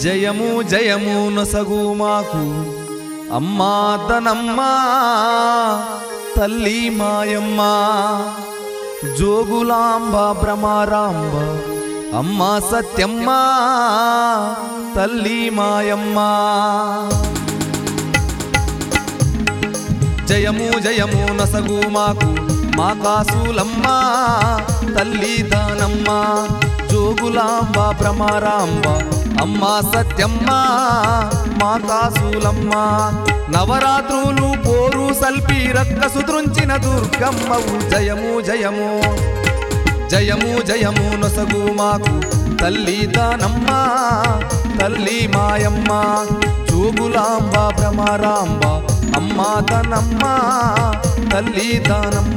జయము జయము నొసగు మాకు అమ్మా తనమ్మా తల్లి మాయమ్మ జోగులాంబ భ్రమరాంబ అమ్మా సత్యమ్మ తల్లి మాయమ్మ జయము జయము నసగు మాకు మా కాసులమ్మ తల్లి దానమ్మ జోగులాంబ భ్రమరాంబ అమ్మ సత్యమ్మ మా కాసులమ్మ నవరాత్రులు పోరు సల్పి రక్కసు దృంచిన దుర్గమ్మవు జయము జయము జయము జయము నొసగు మాకు తల్లి దానమ్మ తల్లి మాయమ్మ చూగులాంబ భ్రమరాంబ అమ్మ తనమ్మ తల్లి దానమ్మ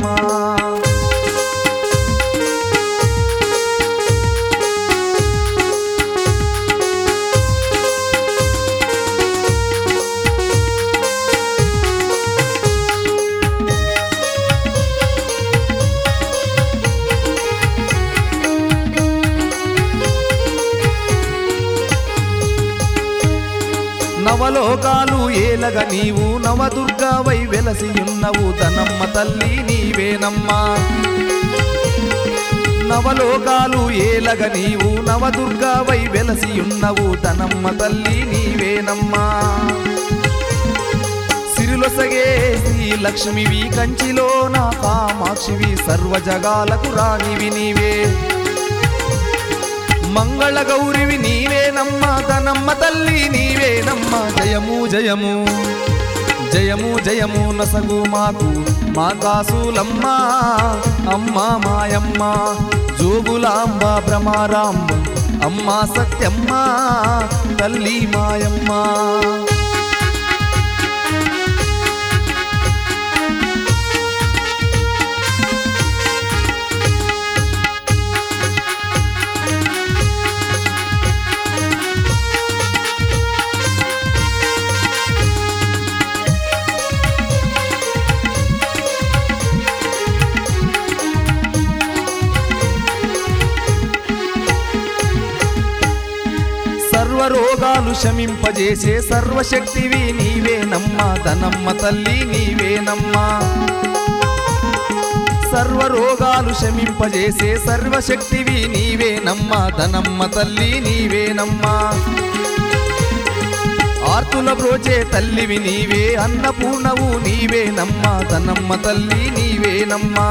నవలోకాలు ఏలగ నీవు నవదుర్గావై వెలసియున్నవు తనమ్మ తల్లి నీవేనమ్మా నవలోకాలు ఏలగ నీవు నవదుర్గావై వెలసియున్నవు తనమ్మ తల్లి నీవేనమ్మా సిరిలొసగే శ్రీ లక్ష్మివి కంచిలో నా కామాక్షివి సర్వ జగాలకు రాణివి నీవే మంగళ గౌరివి నీవేనమ్మ తనమ్మ తల్లి నీవేనమ్మ జయము జయము జయము జయము నసగు మాకు మా కాసులమ్మ అమ్మ మాయమ్మ జోగులాంబ భ్రమరాంబ అమ్మ సత్యమ్మ తల్లి మాయమ్మ సర్వరోగాలు శమింపజేసే సర్వశక్తివి నీవేనమ్మా ధనమ్మ తల్లి నీవేనమ్మా సర్వరోగాలు శమింపజేసే సర్వశక్తివి నీవేనమ్మా ధనమ్మ తల్లి నీవేనమ్మా ఆర్తుల బ్రోచే తల్లివి నీవే అన్నపూర్ణవు నీవేనమ్మా ధనమ్మ తల్లి నీవేనమ్మా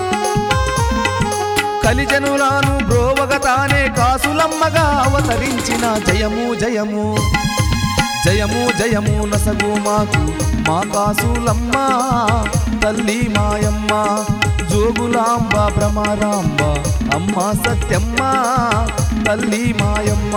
కలిజనులాను బ్రోవగతానే కాసులమ్మగా అవతరించిన జయము జయము జయము జయము నసగు మాకు మా కాసులమ్మ తల్లి మాయమ్మ జోగులాంబ భ్రమరాంబ అమ్మ సత్యమ్మ తల్లి మాయమ్మ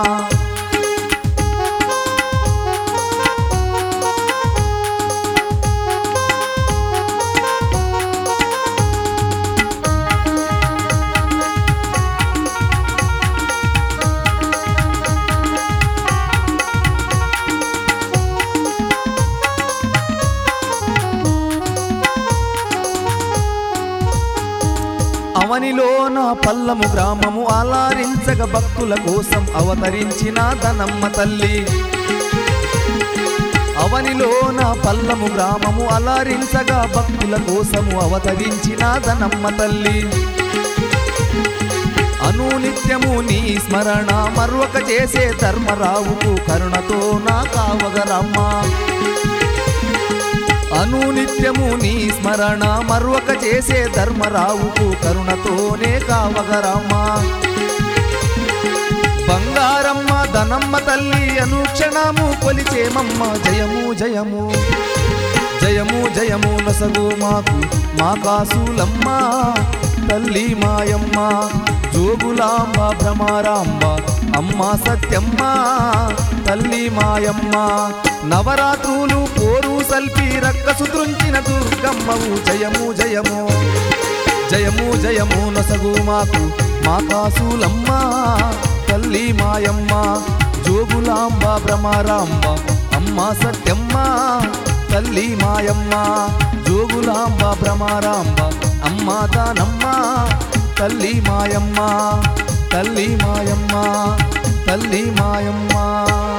అవనిలో నా పల్లము గ్రామము ఆలారించగ భక్తుల కోసం అవతరించిన ధనమ్మ తల్లి అవనిలో నా పల్లము గ్రామము అలరించగా భక్తుల కోసము అవతరించిన ధనమ్మ తల్లి అనునిత్యము నీ స్మరణ మరొక చేసే ధర్మరావుకు కరుణతో నా కావగరమ్మా అనునిత్యము నీ స్మరణ మరొక చేసే ధర్మరావుకు కరుణతోనే కావగరమ్మా బంగారమ్మ ధనమ్మ తల్లి అనుక్షణము కొలిచేమమ్మ జయము జయము జయము జయము నసగు మాకు మా కాసులమ్మ తల్లి మాయమ్మ జోగులాంబ భ్రమరాంబ అమ్మ సత్యమ్మ తల్లి మాయమ్మ నవరాత్రులు పోరు సల్పి రక్కసు దృంచిన దుర్గమ్మవు జయము జయము జయము జయము నసగు మాకు మా కాసులమ్మ తల్లి మాయమ్మ జోగులాంబ భ్రమరాంబ అమ్మ సత్యమ్మ తల్లి మాయమ్మ జోగులాంబ భ్రమరాంబ అమ్మ దానమ్మ తల్లి మాయమ్మ తల్లి మాయమ్మ తల్లి మాయమ్మ